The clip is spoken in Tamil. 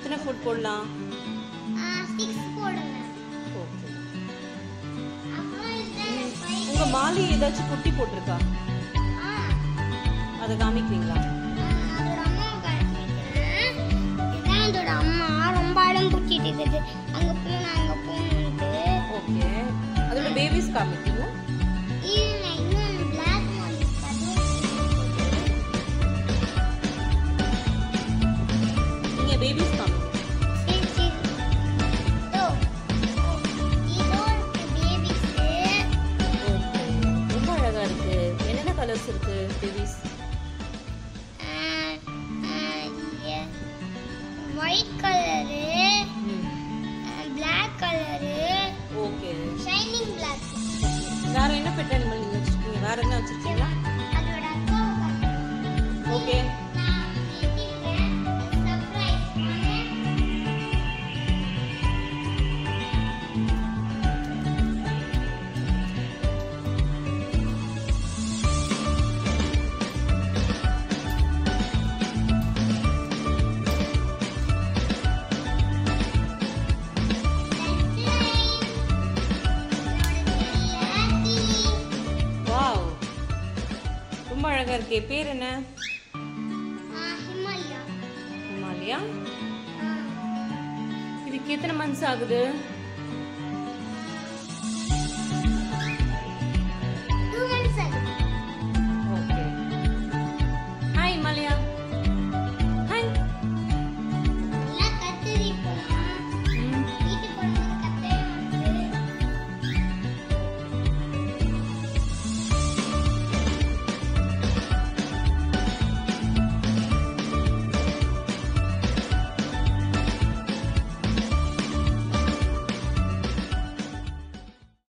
எத்தனை ஃபுட் போடலாம் சிக்ஸ் போடுங்க ஓகே அப்புறம் இதுல five- உங்க மாலி ஏதாச்சும் குட்டி போட்டிருக்கா ஆ, அதை காமிக்கிறீங்களா ஆ, அதோட அம்மாவை காமிக்கிறேன். இதுதான் அதோட அம்மா ரொம்ப அடம் பிடிச்சிட்டு இருக்குது அங்க போகணும் அங்க போகணுன்ட்டு ஓகே அதோட பேபிஸ் காமிக்கிறீங்களா இருங்க இன்னும் பிளாக் ஒன் நீங்க பேபிஸ் காமிங்க சரி சரி இதோ இதோ பேபிஸு ஓகே ரொம்ப அழகா இருக்கு என்னென்ன கலர்ஸ் இருக்கு babies white colour black colour okay shining black வேற என்ன பெட் அனிமல் நீங்க வச்சிருக்கீங்க வேற என்ன வச்சிருக்கீங்களா அதோட அக்காவை காட்டுறேன். ஓகே நான் வெட்டிட்டேன். Surprise பண்ணு. வாவ் ரொம்ப அழகா இருக்கே பேர் என்ன ஹிமாலயா ஹிமாலயா இதுக்கு எத்தனை மந்த்ஸ் ஆகுது